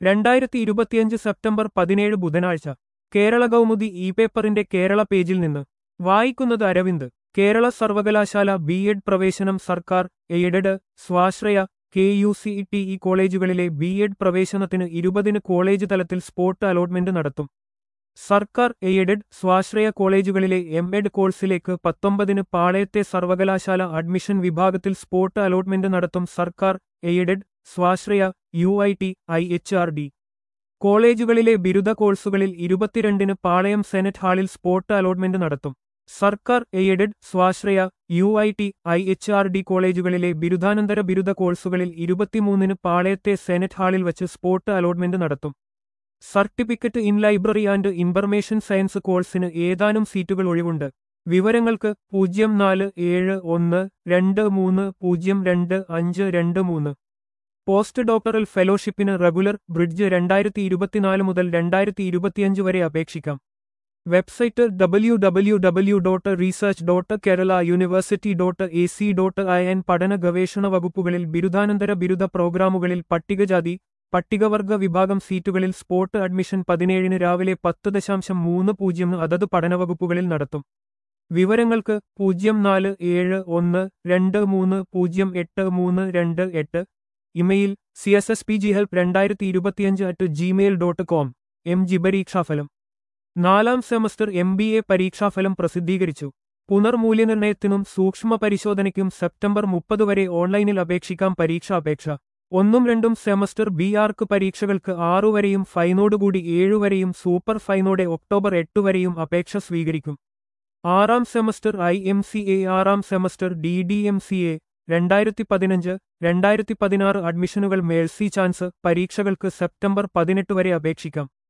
രണ്ടായിരത്തി ഇരുപത്തിയഞ്ച് സെപ്റ്റംബർ പതിനേഴ് ബുധനാഴ്ച കേരള കൗമുദി ഇ പേപ്പറിന്റെ കേരള പേജിൽ നിന്ന് വായിക്കുന്നത് അരവിന്ദ് കേരള സർവകലാശാല ബി എഡ് പ്രവേശനം സർക്കാർ എയ്ഡഡ് സ്വാശ്രയ K U C T E കോളേജുകളിലെ ബി എഡ് പ്രവേശനത്തിന് ഇരുപതിന് കോളേജ് തലത്തിൽ സ്പോട്ട് അലോട്ട്മെന്റ് നടത്തും സർക്കാർ എയ്ഡഡ് സ്വാശ്രയ കോളേജുകളിലെ എം എഡ് കോഴ്സിലേക്ക് പത്തൊമ്പതിന് പാളയത്തെ സർവകലാശാല അഡ്മിഷൻ വിഭാഗത്തിൽ സ്പോട്ട് അലോട്ട്മെന്റ് നടത്തും സർക്കാർ എയ്ഡഡ് സ്വാശ്രയ U I T I H R D കോളേജുകളിലെ ബിരുദ കോഴ്സുകളിൽ ഇരുപത്തിരണ്ടിന് പാളയം സെനറ്റ് ഹാളിൽ സ്പോട്ട് അലോട്ട്മെന്റ് നടത്തും സർക്കാർ എയ്ഡഡ് സ്വാശ്രയ U I T I H R D കോളേജുകളിലെ ബിരുദാനന്തര ബിരുദ കോഴ്സുകളിൽ ഇരുപത്തിമൂന്നിന് പാളയത്തെ സെനറ്റ് ഹാളിൽ വച്ച് സ്പോട്ട് അലോട്ട്മെന്റ് നടത്തും certificate in library and information science കോഴ്സിന് ഏതാനും സീറ്റുകൾ ഒഴിവുണ്ട് വിവരങ്ങൾക്ക് പൂജ്യം നാല് ഏഴ് ഒന്ന് രണ്ട് മൂന്ന് പൂജ്യം രണ്ട് അഞ്ച് രണ്ട് മൂന്ന് പോസ്റ്റ് ഡോക്ടറൽ ഫെലോഷിപ്പിന് റെഗുലർ ബ്രിഡ്ജ് രണ്ടായിരത്തി ഇരുപത്തിനാല് മുതൽ രണ്ടായിരത്തി ഇരുപത്തിയഞ്ച് വരെ അപേക്ഷിക്കാം website W W W dot research dot Kerala university dot A C dot I N പഠന ഗവേഷണ വകുപ്പുകളിൽ ബിരുദാനന്തര ബിരുദ പ്രോഗ്രാമുകളിൽ പട്ടികജാതി പട്ടികവർഗ വിഭാഗം സീറ്റുകളിൽ സ്പോട്ട് അഡ്മിഷൻ പതിനേഴിന് രാവിലെ പത്ത് ദശാംശം മൂന്ന് പൂജ്യം അതത് പഠനവകുപ്പുകളിൽ നടത്തും വിവരങ്ങൾക്ക് പൂജ്യം നാല് ഏഴ് ഒന്ന് രണ്ട് മൂന്ന് പൂജ്യം എട്ട് മൂന്ന് രണ്ട് എട്ട് email C S S P G help രണ്ടായിരത്തി ഇരുപത്തിയഞ്ച് at Gmail dot com M G പരീക്ഷാഫലം നാലാം സെമസ്റ്റർ എം ബി എ പരീക്ഷാഫലം പ്രസിദ്ധീകരിച്ചു പുനർമൂല്യനിർണ്ണയത്തിനും സൂക്ഷ്മ പരിശോധനയ്ക്കും സെപ്റ്റംബർ മുപ്പത് വരെ ഓൺലൈനിൽ അപേക്ഷിക്കാം പരീക്ഷാപേക്ഷ ഒന്നും രണ്ടും സെമസ്റ്റർ ബി ആർക്ക് പരീക്ഷകൾക്ക് ആറുവരെയും ഫൈനോടുകൂടി ഏഴുവരെയും സൂപ്പർ ഫൈനോടെ ഒക്ടോബർ എട്ട് വരെയും അപേക്ഷ സ്വീകരിക്കും ആറാം semester I M C A ആറാം semester D D M C A രണ്ടായിരത്തി പതിനഞ്ച് രണ്ടായിരത്തി പതിനാറ് അഡ്മിഷനുകൾ മേഴ്സി ചാൻസ് പരീക്ഷകൾക്ക് സെപ്റ്റംബർ പതിനെട്ട് വരെ അപേക്ഷിക്കാം